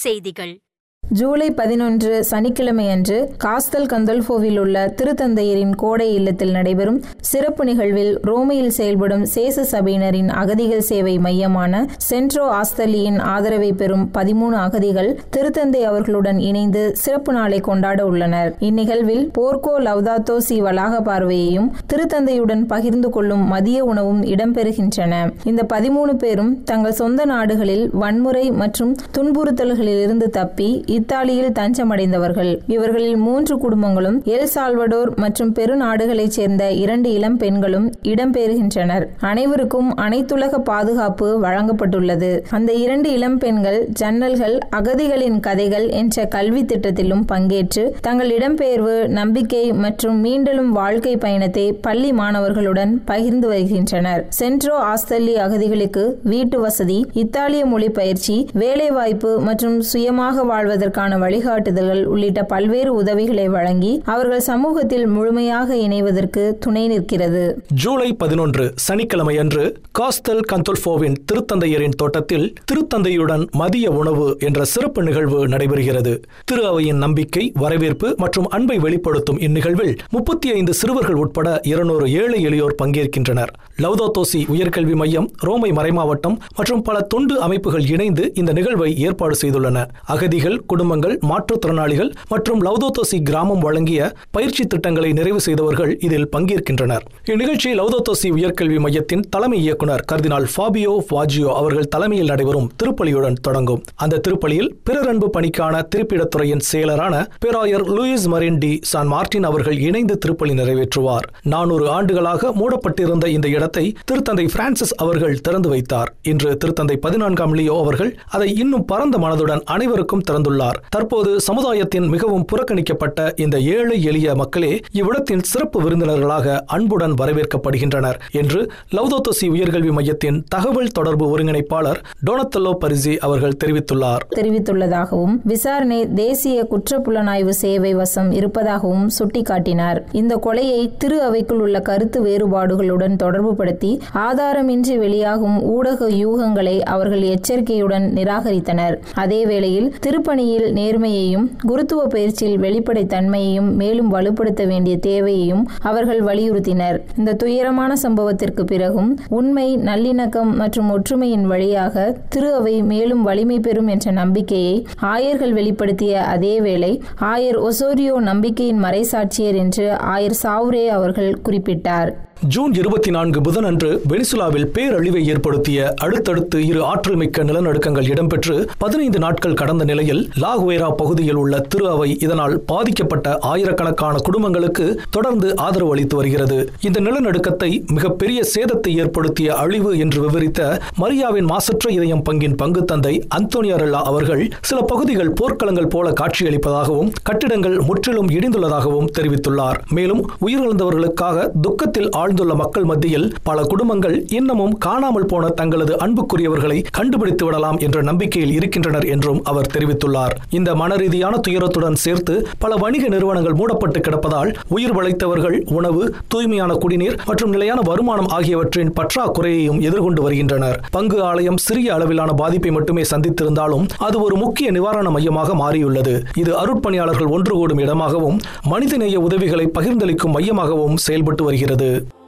செய்திகள் ஜூலை பதினொன்று சனிக்கிழமையன்று காஸ்தல் கந்தல்ஃபோவில் உள்ள திருத்தந்தையரின் கோடை இல்லத்தில் நடைபெறும் சிறப்பு நிகழ்வில் ரோமையில் செயல்படும் சேச சபையினரின் அகதிகள் சேவை மையமான சென்ட்ரோ ஆஸ்தலியின் ஆதரவை பெறும் பதிமூணு அகதிகள் திருத்தந்தை அவர்களுடன் இணைந்து சிறப்பு நாளை கொண்டாட உள்ளனர் இந்நிகழ்வில் போர்க்கோ லவ்தாத்தோ சி வளாக பார்வையையும் திருத்தந்தையுடன் பகிர்ந்து கொள்ளும் மதிய உணவும் இடம்பெறுகின்றன இந்த பதிமூணு பேரும் தங்கள் சொந்த நாடுகளில் வன்முறை மற்றும் துன்புறுத்தல்களிலிருந்து தப்பி இத்தாலியில் தஞ்சமடைந்தவர்கள் இவர்களில் மூன்று குடும்பங்களும் எல் சால்வடோர் மற்றும் பெருநாடுகளைச் சேர்ந்த இரண்டு இளம் பெண்களும் இடம்பெறுகின்றனர் அனைவருக்கும் அனைத்துலக பாதுகாப்பு வழங்கப்பட்டுள்ளது அந்த இரண்டு இளம் பெண்கள் ஜன்னல்கள் அகதிகளின் கதைகள் என்ற கல்வி திட்டத்திலும் பங்கேற்று தங்கள் இடம்பெயர்வு நம்பிக்கை மற்றும் மீண்டலும் வாழ்க்கை பயணத்தை பள்ளி மாணவர்களுடன் பகிர்ந்து வருகின்றனர் சென்ட்ரோ ஆஸ்திரேலிய அகதிகளுக்கு வீட்டு வசதி இத்தாலிய மொழி பயிற்சி வேலைவாய்ப்பு மற்றும் சுயமாக வாழ்வதற்கான வழிகாட்டுதல்கள் உள்ளிட்ட பல்வேறு உதவிகளை வழங்கி அவர்கள் சமூகத்தில் முழுமையாக இணைவதற்கு துணை நிற்கிறது ஜூலை பதினொன்று சனிக்கிழமையன்று காஸ்தல் கந்தோல்ஃபோவின் திருத்தந்தையரின் தோட்டத்தில் திருத்தந்தையுடன் மதிய உணவு என்ற சிறப்பு நிகழ்வு நடைபெறுகிறது திரு அவையின் நம்பிக்கை வரவேற்பு மற்றும் அன்பை வெளிப்படுத்தும் இந்நிகழ்வில் முப்பத்தி ஐந்து சிறுவர்கள் உட்பட இருநூறு ஏழை எளியோர் பங்கேற்கின்றனர் லவ்தோத்தோசி உயர்கல்வி மையம் ரோமை மறைமாவட்டம் மற்றும் பல தொண்டு அமைப்புகள் இணைந்து இந்த நிகழ்வை ஏற்பாடு செய்துள்ளன அகதிகள் குடும்பங்கள் மாற்றுத்திறனாளிகள் மற்றும் லவ்தோத்தோசி கிராமம் வழங்கிய பயிற்சி திட்டங்களை நிறைவு செய்தவர்கள் இதில் பங்கேற்கின்றனர் இந்நிகழ்ச்சி லவ்தோத்தோசி உயர்கல்வி மையத்தின் தலைமை இயக்குனர் கர்தினால் ஃபாபியோ வாஜியோ அவர்கள் தலைமையில் நடைபெறும் திருப்பலியுடன் தொடங்கும் அந்த திருப்பலியில் பிறரன்பு பணிக்கான திருப்பிடத்துறையின் செயலரான பேராயர் Luis Marin de San Martin அவர்கள் இணைந்து திருப்பலி நிறைவேற்றுவார் நானூறு ஆண்டுகளாக மூடப்பட்டிருந்த இந்த இடத்தை திருத்தந்தை பிரான்சிஸ் அவர்கள் திறந்து வைத்தார் இன்று திருத்தந்தை பதினான்காம் லியோ அவர்கள் அதை இன்னும் பரந்த மனதுடன் அனைவருக்கும் திறந்துள்ளார் தற்போது சமுதாயத்தின் மிகவும் புறக்கணிக்கப்பட்ட இந்த ஏழை எளிய மக்களே இவ்விடத்தின் சிறப்பு விருந்தினர்களாக அன்புடன் வரவேற்கப்படுகின்றனர் என்று லவ்தோத்தோசி உயர்கல்வி மையத்தின் தகவல் தொடர்பு ஒருங்கிணைப்பாளர் டோனத்தல்லோ பரிசி அவர்கள் தெரிவித்துள்ளார் தெரிவித்துள்ளதாகவும் விசாரணை தேசிய குற்றப்புலனாய்வு சேவை வசம் இருப்பதாகவும் சுட்டிக்காட்டினார் இந்த கொலையை திரு அவைக்குள் உள்ள கருத்து வேறுபாடுகளுடன் தொடர்புபடுத்தி ஆதாரமின்றி வெளியாகும் ஊடக யூகங்களை அவர்கள் எச்சரிக்கையுடன் நிராகரித்தனர் அதே வேளையில் திருப்பணியில் நேர்மையையும் குருத்துவ பயிற்சியில் வெளிப்படைத்தன்மையையும் மேலும் வலுப்படுத்த வேண்டிய தேவையையும் அவர்கள் வலியுறுத்தினர் இந்த துயரமான சம்பவத்திற்கு பிறகும் உண்மை நல்லிணக்கம் மற்றும் ஒற்றுமையின் வழியாக திரு அவை மேலும் வலிமை பெறும் என்ற நம்பிக்கையை ஆயர்கள் வெளிப்படுத்திய அதே வேளை ஆயர் ஒசோரியோ நம்பிக்கையின் மறைசாட்சியர் என்று ஆயர் சாவ்ரே அவர்கள் குறிப்பிட்டார் ஜூன் இருபத்தி நான்கு புதனன்று வெனிசுலாவில் பேரழிவை ஏற்படுத்திய அடுத்தடுத்து இரு ஆற்றல் மிக்க நிலநடுக்கங்கள் இடம்பெற்று பதினைந்து நாட்கள் கடந்த நிலையில் லாகுவேரா பகுதியில் உள்ள திரு அவை இதனால் பாதிக்கப்பட்ட ஆயிரக்கணக்கான குடும்பங்களுக்கு தொடர்ந்து ஆதரவு அளித்து வருகிறது இந்த நிலநடுக்கத்தை மிகப்பெரிய சேதத்தை ஏற்படுத்திய அழிவு என்று விவரித்த மரியாவின் மாசற்ற இதயம் பங்கின் பங்கு தந்தை அந்தோனியாரெல்லா அவர்கள் சில பகுதிகள் போர்க்களங்கள் போல காட்சியளிப்பதாகவும் கட்டிடங்கள் முற்றிலும் இடிந்துள்ளதாகவும் தெரிவித்துள்ளார் மேலும் உயிரிழந்தவர்களுக்காக துக்கத்தில் ஆழ்ந்துள்ள மக்கள் மத்தியில் பல குடும்பங்கள் இன்னமும் காணாமல் போன தங்களது அன்புக்குரியவர்களை கண்டுபிடித்து விடலாம் என்ற நம்பிக்கையில் இருக்கின்றனர் என்றும் அவர் தெரிவித்துள்ளார் இந்த மனரீதியான துயரத்துடன் சேர்த்து பல வணிக நிறுவனங்கள் மூடப்பட்டு கிடப்பதால் உயிர் வளைத்தவர்கள் உணவு தூய்மையான குடிநீர் மற்றும் நிலையான வருமானம் ஆகியவற்றின் பற்றாக்குறையையும் எதிர்கொண்டு வருகின்றனர் பங்கு ஆலயம் சிறிய அளவிலான பாதிப்பை மட்டுமே சந்தித்திருந்தாலும் அது ஒரு முக்கிய நிவாரண மையமாக மாறியுள்ளது இது அருட்பணியாளர்கள் ஒன்று கூடும் இடமாகவும் மனிதநேய உதவிகளை பகிர்ந்தளிக்கும் மையமாகவும் செயல்பட்டு வருகிறது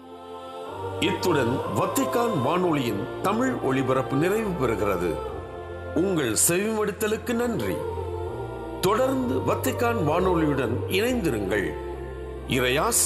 இத்துடன் வத்திக்கான் வானொலியின் தமிழ் ஒளிபரப்பு நிறைவு பெறுகிறது உங்கள் செவிமடுத்தலுக்கு நன்றி தொடர்ந்து வத்திக்கான் வானொலியுடன் இணைந்திருங்கள் இறையாசி